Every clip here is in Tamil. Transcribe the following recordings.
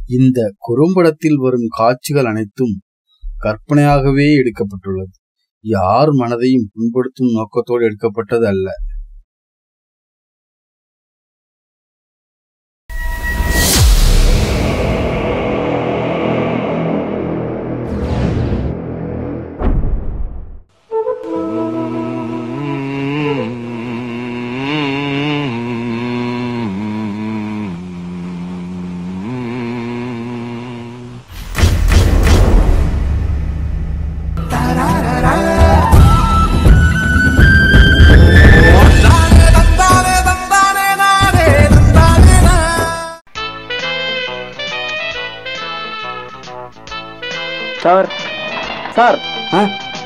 இந்த குறும்படத்தில் வரும் காட்சிகள் அனைத்தும் கற்பனையாகவே எடுக்கப்பட்டுள்ளது யார் மனதையும் புண்படுத்தும் நோக்கத்தோடு எடுக்கப்பட்டது அல்ல சார் சார் ஆ?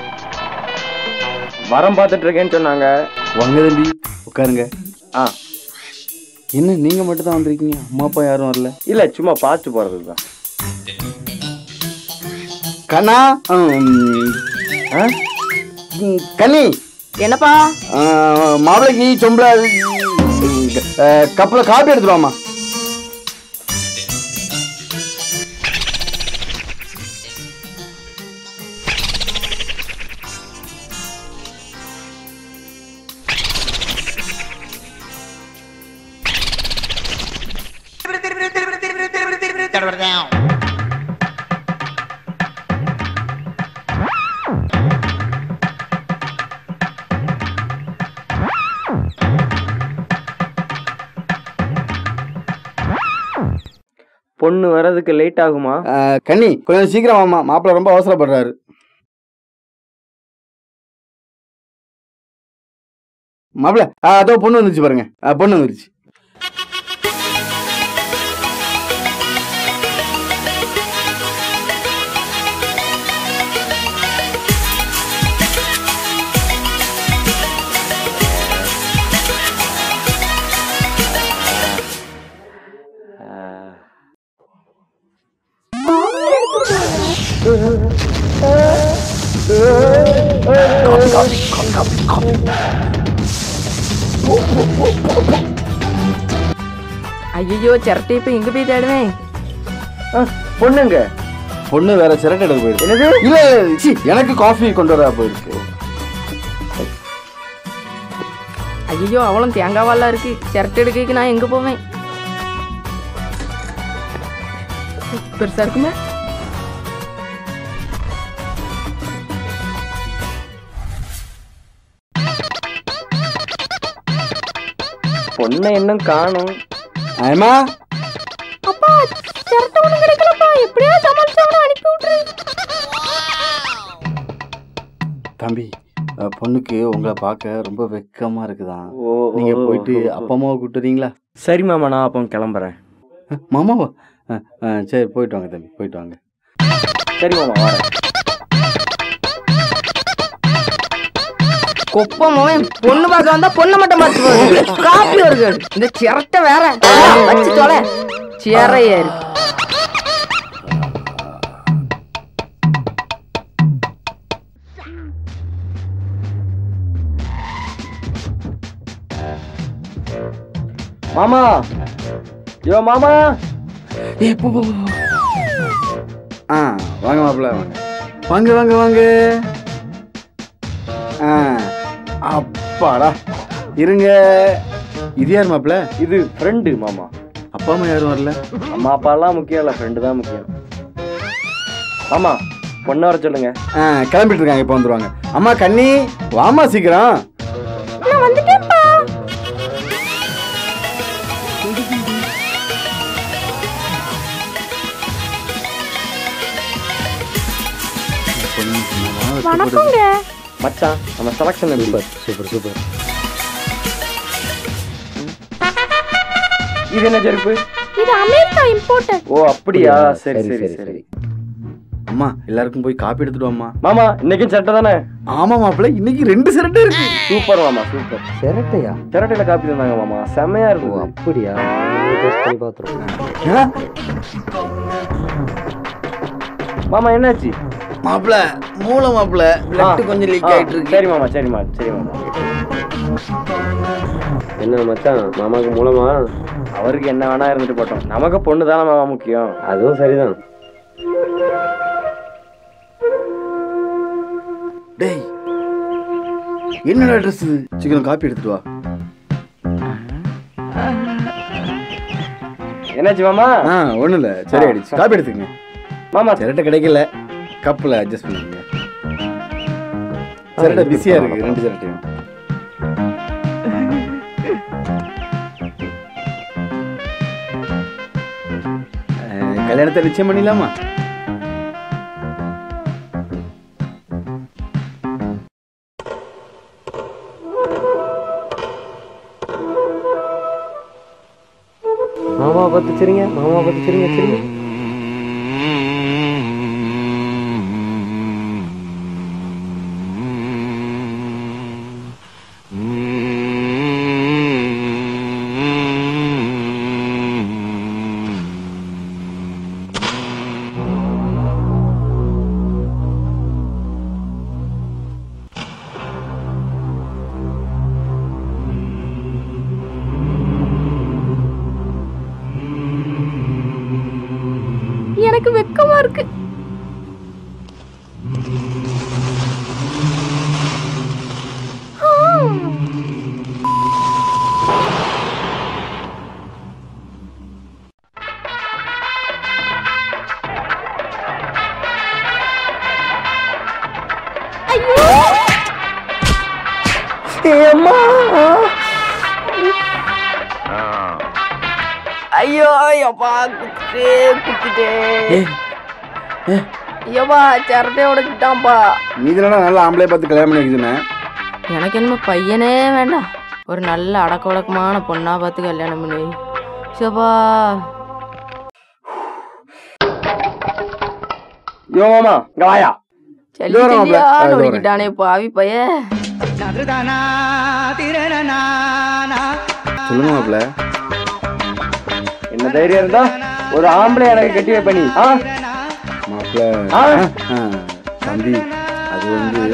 மரம் பார்த்துட்டு இருக்கேன்னு சொன்னாங்க வாங்க தம்பி உட்காருங்க ஆ என்ன நீங்க மட்டும் தான் வந்திருக்கீங்க அம்மா அப்பா யாரும் வரல இல்லை சும்மா பார்த்து போகிறது தான் கண்ணா ம், ஆ? ம், கனி என்னப்பா ஆ, மாப்பிளைக்கு சொம்பளை கப்பில் காப்பி எடுத்துட்டு வாம்மா பொண்ணு வர்றதுக்கு லேட் ஆகுமா ஆ, கன்னி கொஞ்சம் சீக்கிரம் வாம்மா மாப்பிள்ளை ரொம்ப அவசரப்படுறாரு மாப்பிள்ள அதோ பொண்ணு வந்துருச்சு பாருங்க ஆ, பொண்ணு வந்துருச்சு ஐயோ சிரட்டை இப்ப எங்க போய் தேடுவேன் பொண்ணுங்க பொண்ணு வேற சிரட்டை எடுக்க போயிருக்கு என்னது இல்ல இல்ல, சீ, எனக்கு காஃபி கொண்டு வர போயிருக்கு ஐயோ அவளும் தேங்காவாலாம் இருக்கு சிரட்டை எடுக்க நான் எங்க போவேன் பெருசா இருக்குமே பொண்ணை இன்னும் காணும் ஆயமா அப்பா சிரட்டை ஒண்ணு கிடைக்கலப்பா எப்படியா சமாளிச்சு அவனை அனுப்பி விட்டுரு தம்பி அஹ், பொண்ணுக்கு உங்களை பார்க்க ரொம்ப வெக்கமா இருக்குதான் ஓ நீங்க போயிட்டு அப்பா அம்மாவை கூட்டுறீங்களா சரி மாமா நான் அப்போ கிளம்புறேன் அஹ், மாமாவா அஹ், அஹ், சரி போயிட்டு வாங்க தம்பி போயிட்டு வாங்க சரி மாமா வரேன் கொப்பமவன் பொண்ணு பார்க்க வந்தா பொண்ணை மட்டும் பார்த்து போகுது காப்பி வருது இந்த சிரட்டை வேற வச்சு தொலை சிறையா இருக்கு மாமா யோ மாமா ஆ வாங்க மாப்பிள்ள வாங்க வாங்க வாங்க வாங்க ஆ அப்பாடா இருங்க இது யார் மாப்பிள்ள இது ஃப்ரெண்டு மாமா அப்பா அம்மா யாரும் வரல அம்மா அப்பாலாம் முக்கியம் இல்லை ஃப்ரெண்டு தான் முக்கியம் மாமா பொண்ணை வர சொல்லுங்க ஆ கிளம்பிட்டு இருக்காங்க இப்போ வந்துருவாங்க அம்மா கண்ணி வாமா சீக்கிரம் நான் வந்துட்டேன்ப்பா வணக்கங்க மச்சான் நம்ம செலக்ஷன் எப்படி சூப்பர் சூப்பர் இது என்ன செருப்பு இது அமெரிக்கா இம்போர்ட்டட் ஓ அப்படியா சரி சரி சரி அம்மா எல்லாருக்கும் போய் காப்பி எடுத்துட்டு வாம்மா மாமா இன்னைக்கும் சட்டை தானே ஆமா மாப்பிள்ள இன்னைக்கு ரெண்டு சிரட்டை இருக்கு சூப்பர் மாமா சூப்பர் சிரட்டையா திரட்டையில காப்பி தந்தாங்க மாமா செம்மையா ஓ இருக்கும் அப்படியா டெஸ்ட் பண்ணி பார்த்துருக்கோம் ஏன்னா, மாமா என்னாச்சு மாப்பிள்ள மூளை மாப்பிள்ள பிளட் கொஞ்சம் லீக் ஆ, ஆயிட்டு இருக்கு சரி மாமா சரி மாமா சரி மாமா என்ன மச்சான் மாமாக்கு மூலமா அவருக்கு என்ன வேணா இருந்துட்டு போட்டோம் நமக்கு பொண்ணு தானே மாமா முக்கியம் அதுவும் சரிதான் டேய் என்னடா ட்ரெஸ் இது சீக்கிரம் காப்பி எடுத்துட்டு வா என்னாச்சு மாமா ஆ ஒன்றும் இல்லை சரி ஆயிடுச்சு காப்பி எடுத்துங்க மாமா சிரட்டை கிடைக்கல கப்பில் அட்ஜஸ்ட் பண்ணிக்கங்க சிரட்டை பிஸியாக இருக்கு ரெண்டு சிரட்டையும் அஹ், கல்யாணத்தை நிச்சயம் பண்ணிடலாமா மாமா பார்த்து சரிங்க மாமா பார்த்து சரிங்க சரிங்க எனக்கு வெக்கமா இருக்கு ஐயோ ஐயோப்பா குத்துட்டே குத்திட்டே ஐயோப்பா சிரட்டை உடைச்சிட்டான்ப்பா நீ தானடா நல்ல ஆம்பளை பார்த்து கல்யாணம் பண்ணி வைக்கணும் எனக்கு என்ன பையனே வேண்டாம் ஒரு நல்ல அடக்க ஒடக்கமான பொண்ணா பார்த்து கல்யாணம் பண்ணி வை. சிவப்பா யோ மாமா இங்க வாயா சளி இதோ வரேன் மாப்ள. ஆ, சளியான்னு இதோ வரேன். ஒடிக்கிட்டானே பாவி பைய சொல்லுங்க மாப்பிள்ள என்ன தைரியம் இருந்தா ஒரு ஆம்பளை எனக்கு கட்டி வைப்ப நீ ஆ? மாப்பிள்ள ஆ? ஆ, தம்பி அது வந்து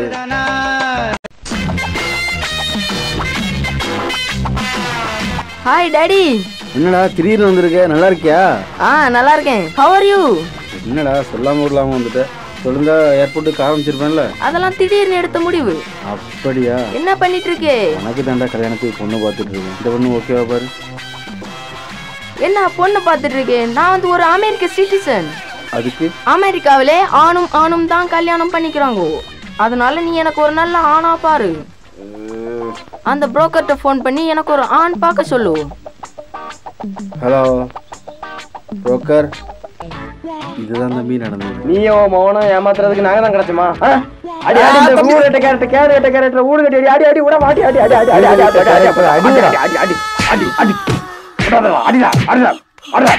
ஹாய் டாடி என்னடா திடீர்னு வந்திருக்க நல்லா இருக்கியா ஆ நல்லா இருக்கேன் ஹவ் ஆர் யூ என்னடா சொல்லாம விடலாம வந்துட்ட சொல்லுங்க ஏர்போர்ட்டுக்கு ஆரம்பிச்சிருப்பேன்ல அதெல்லாம் திடீர்னு எடுத்த முடிவு அப்படியா என்ன பண்ணிட்டு இருக்கே எனக்கு தாண்டா கல்யாணத்துக்கு பொண்ணு பார்த்துட்டு இருக்கேன் இந்த பொண்ணு ஓகேவா பாரு என்ன பொண்ணு பார்த்துட்டு இருக்கேன் நான் வந்து ஒரு அமெரிக்க சிட்டிசன் அதுக்கு அமெரிக்காவிலே ஆணும் ஆணும் தான் கல்யாணம் பண்ணிக்கிறாங்க அதனால நீ எனக்கு ஒரு நல்ல ஆணா பாரு அந்த புரோக்கர்ட்ட ஃபோன் பண்ணி எனக்கு ஒரு ஆண் பார்க்க சொல்லு ஹலோ புரோக்கர் இதுதான் தம்பி நடந்தது நீயும் மௌனம் ஏமாத்துறதுக்கு நாங்க தான் கிடைச்சோமா ஆ? அடி அடி இந்த ஊரு கட்ட கேரட் கேரட் கட்ட கேரட் ஊரு கட்டி அடி அடி அடி விட அடி அடி அடி அடி அடி அடி அடி அடி அடி அடி அடி அடி அடி அடி விடாதடா, அடிடா அடிடா அடிடா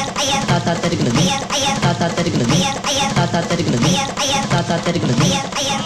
தாத்தா